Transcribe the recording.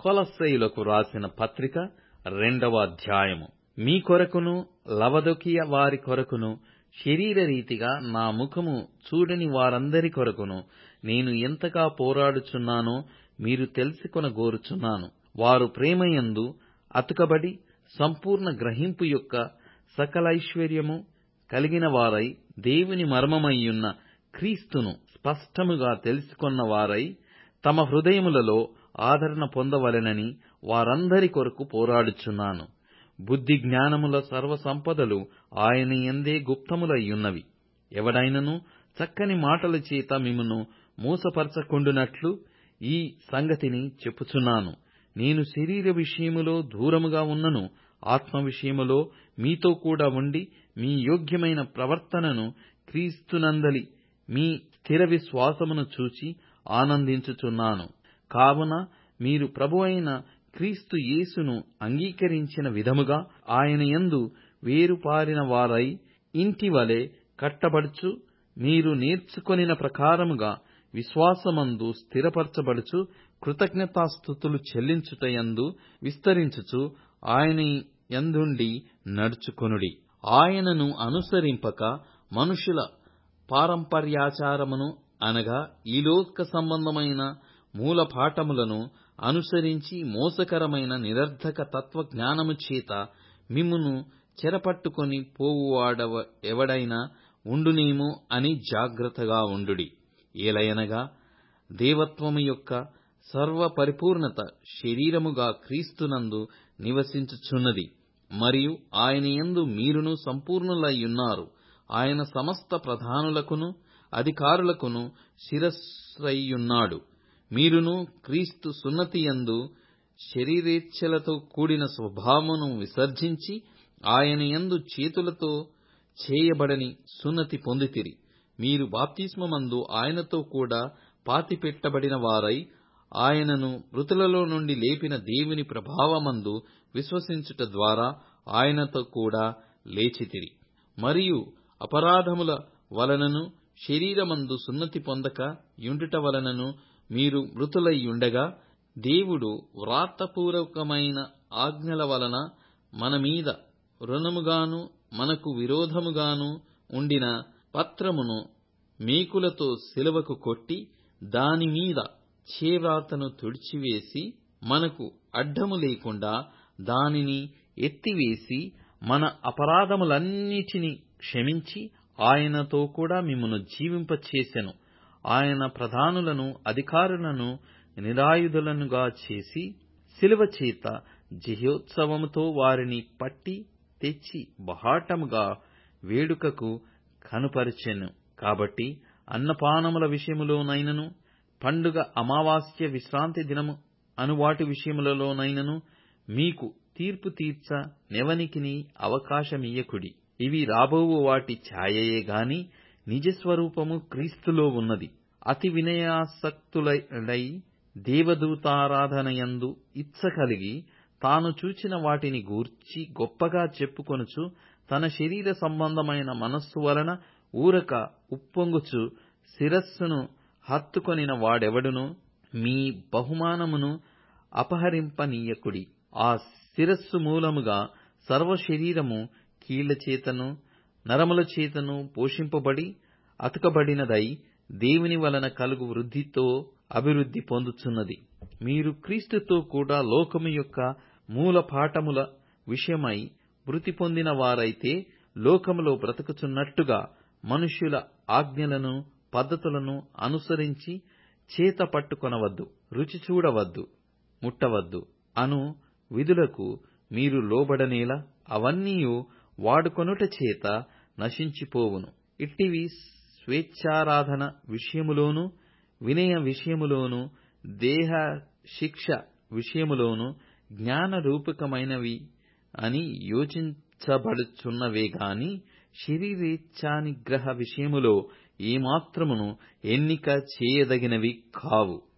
కొలస్సయులకు రాసిన పత్రిక రెండవ అధ్యాయము మీ కొరకును లవదొకియ వారి కొరకును శరీర రీతిగా నా ముఖము చూడని వారందరి కొరకును నేను ఎంతగా పోరాడుచున్నానో మీరు తెలుసుకొనగోరుచున్నాను వారు ప్రేమయందు అతుకబడి సంపూర్ణ గ్రహింపు యొక్క సకలైశ్వర్యము కలిగిన వారై దేవుని మర్మమయ్యున్న క్రీస్తును స్పష్టముగా తెలుసుకొన్న వారై తమ హృదయములలో ఆదరణ పొందవలెనని వారందరి కొరకు పోరాడుచున్నాను బుద్ధి జ్ఞానముల సర్వ సంపదలు ఆయన యందే గుప్తములయ్యున్నవి ఎవడైనను చక్కని మాటల చేత మిమ్మును మోసపరచకుండునట్లు ఈ సంగతిని చెప్పుచున్నాను నేను శరీర విషయములో దూరముగా ఉన్నను ఆత్మ విషయములో మీతో కూడా ఉండి మీ యోగ్యమైన ప్రవర్తనను క్రీస్తునందలి మీ స్థిర విశ్వాసమును చూచి ఆనందించుచున్నాను కావున మీరు ప్రభువైన క్రీస్తు యేసును అంగీకరించిన విధముగా ఆయన యందు వేరుపారిన వారై ఇంటివలె కట్టబడుచు మీరు నేర్చుకొనిన ప్రకారముగా విశ్వాసమందు స్థిరపరచబడుచు కృతజ్ఞతాస్థుతులు చెల్లించుటయందు విస్తరించుచు ఆయన యందుండి నడుచుకొనుడి ఆయనను అనుసరింపక మనుషుల పారంపర్యాచారమును అనగా ఈ లోక సంబంధమైన మూల పాఠములను అనుసరించి మోసకరమైన నిరర్ధక తత్వజ్ఞానము చేత మిమ్మును చెరపట్టుకొని పోవువాడ ఎవడైనా ఉండునేమో అని జాగ్రత్తగా ఉండుడి ఏలయనగా దేవత్వము యొక్క సర్వ పరిపూర్ణత శరీరముగా క్రీస్తునందు నివసించుచున్నది మరియు ఆయన యందు మీరును సంపూర్ణులయ్యున్నారు ఆయన సమస్త ప్రధానులకును అధికారులకును శిరస్సయ్యున్నాడు మీరును క్రీస్తు సున్నతియందు శరీరేచ్ఛలతో కూడిన స్వభావమును విసర్జించి ఆయన యందు చేతులతో చేయబడని సున్నతి పొందితిరి మీరు బాప్తిస్మమందు ఆయనతో కూడా పాతిపెట్టబడిన వారై ఆయనను మృతులలో నుండి లేపిన దేవుని ప్రభావమందు విశ్వసించుట ద్వారా ఆయనతో కూడా లేచితిరి మరియు అపరాధముల వలనను శరీరమందు సున్నతి పొందక యుండుట వలనను మీరు మృతులయ్యుండగా దేవుడు వ్రాతపూర్వకమైన ఆజ్ఞల వలన మన మీద రుణముగాను మనకు విరోధముగాను ఉండిన పత్రమును మేకులతో సిలువకు కొట్టి దాని మీద చేవ్రాతను తుడిచివేసి మనకు అడ్డము లేకుండా దానిని ఎత్తివేసి మన అపరాధములన్నిటినీ క్షమించి ఆయనతో కూడా మిమ్మను జీవింపచేసెను ఆయన ప్రధానులను అధికారులను నిరాయుధులనుగా చేసి శిలువ చేత జయోత్సవముతో వారిని పట్టి తెచ్చి బహాటముగా వేడుకకు కనుపరిచెను కాబట్టి అన్నపానముల విషయములోనైనను పండుగ అమావాస్య విశ్రాంతి దినము అను వాటి విషయములలోనైనను మీకు తీర్పు తీర్చ నెవనికిని అవకాశమియ్యకుడి ఇవి రాబోవు వాటి ఛాయయే గాని నిజస్వరూపము క్రీస్తులో ఉన్నది అతి వినయాసక్తులై దేవదూతారాధనయందు ఇచ్చ కలిగి తాను చూచిన వాటిని గూర్చి గొప్పగా చెప్పుకొనుచు తన శరీర సంబంధమైన మనస్సు వలన ఊరక ఉప్పొంగుచు శిరస్సును హత్తుకొనిన వాడెవడును మీ బహుమానమును అపహరింపనీయకుడి ఆ శిరస్సు మూలముగా సర్వ శరీరము కీళ్ల చేతను నరముల చేతను పోషింపబడి అతుకబడినదై దేవుని వలన కలుగు వృద్ధితో అభివృద్ధి పొందుచున్నది మీరు క్రీస్తుతో కూడా లోకము యొక్క మూల పాఠముల విషయమై మృతి పొందిన వారైతే లోకములో బ్రతుకుచున్నట్టుగా మనుష్యుల ఆజ్ఞలను పద్ధతులను అనుసరించి చేత పట్టుకొనవద్దు రుచి చూడవద్దు ముట్టవద్దు అను విధులకు మీరు లోబడనేలా అవన్నీయు వాడుకొనుట చేత నశించిపోవును ఇట్టివి స్వేచ్ఛారాధన విషయములోను వినయ విషయములోను దేహ శిక్ష విషయములోను జ్ఞాన రూపకమైనవి అని యోచించబడుచున్నవే గాని శరీరేచ్ఛానిగ్రహ విషయములో ఏమాత్రమును ఎన్నిక చేయదగినవి కావు